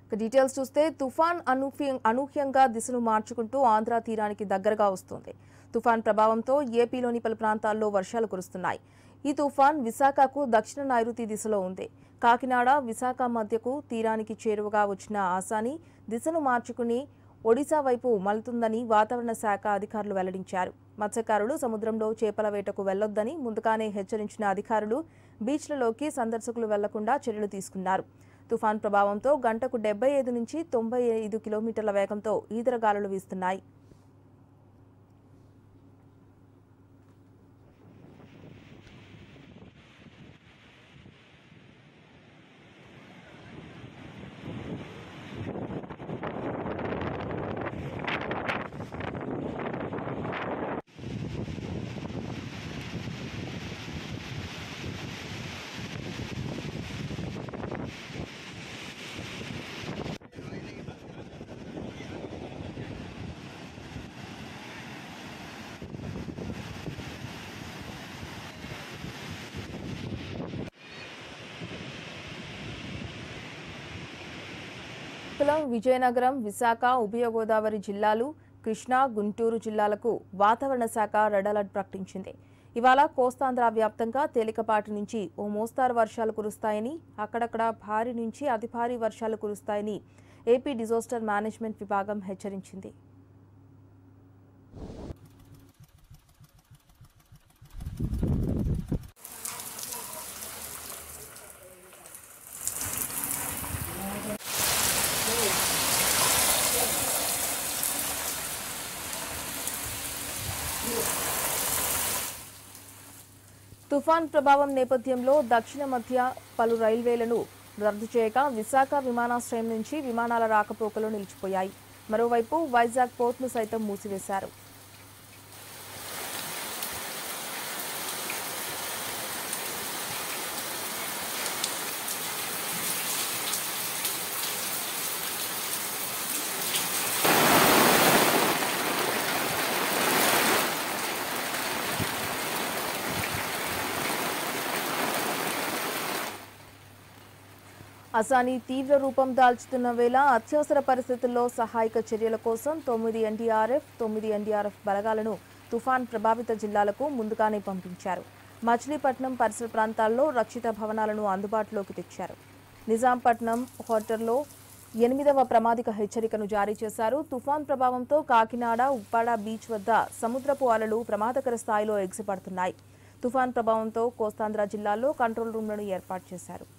ఇక డీటెయిల్స్ చూస్తే తుఫాన్ అనూహ్య అనూహ్యంగా దిశను మార్చుకుంటూ ఆంధ్ర తీరానికి దగ్గరగా వస్తుంది తుఫాన్ ప్రభావంతో ఏపీలోని పలు ప్రాంతాల్లో వర్షాలు కురుస్తున్నాయి ఈ తుఫాన్ విశాఖకు దక్షిణ నైరుతి దిశలో ఉంది కాకినాడ విశాఖ మధ్యకు తీరానికి చేరువగా వచ్చిన ఆసాని దిశను మార్చుకుని ఒడిశా వైపు మలుతుందని వాతావరణ శాఖ అధికారులు వెల్లడించారు మత్స్యకారులు సముద్రంలో చేపల వేటకు వెళ్లొద్దని ముందుగానే హెచ్చరించిన అధికారులు బీచ్లలోకి సందర్శకులు వెళ్లకుండా చర్యలు తీసుకున్నారు తుఫాన్ ప్రభావంతో గంటకు డెబ్బై ఐదు నుంచి తొంభై ఐదు కిలోమీటర్ల వేగంతో ఈదరగాలులు వీస్తున్నాయి శ్రీకాకుళం విజయనగరం విశాఖ ఉభయ గోదావరి జిల్లాలు కృష్ణా గుంటూరు జిల్లాలకు వాతావరణ శాఖ రెడ్ అలర్ట్ ప్రకటించింది ఇవాళ కోస్తాంధ్ర వ్యాప్తంగా తేలికపాటి నుంచి ఓ మోస్తారు వర్షాలు కురుస్తాయని అక్కడక్కడ భారీ నుంచి అతి భారీ వర్షాలు కురుస్తాయని ఏపీ డిజాస్టర్ మేనేజ్మెంట్ విభాగం హెచ్చరించింది తుఫాన్ ప్రభావం నేపథ్యంలో దక్షిణ మధ్య పలు రైల్వేలను రద్దు చేయగా విశాఖ విమానాశ్రయం నుంచి విమానాల రాకపోకలు నిలిచిపోయాయి మరోవైపు వైజాగ్ పోర్ట్ను సైతం మూసివేశారు అసాని తీవ్ర రూపం దాల్చుతున్న వేళ అత్యవసర పరిస్థితుల్లో సహాయక చర్యల కోసం తొమ్మిది ఎన్డీఆర్ఎఫ్ తొమ్మిది ఎన్డీఆర్ఎఫ్ బలగాలను తుఫాన్ ప్రభావిత జిల్లాలకు ముందుగానే పంపించారు మచిలీపట్నం పరిసర ప్రాంతాల్లో రక్షిత భవనాలను అందుబాటులోకి తెచ్చారు నిజాంపట్నం హోటల్లో ఎనిమిదవ ప్రమాదిక హెచ్చరికను జారీ చేశారు తుఫాన్ ప్రభావంతో కాకినాడ ఉప్పాడ బీచ్ వద్ద సముద్రపు అలలు ప్రమాదకర స్థాయిలో ఎగిసిపడుతున్నాయి తుఫాన్ ప్రభావంతో కోస్తాంధ్ర జిల్లాల్లో కంట్రోల్ రూమ్లను ఏర్పాటు చేశారు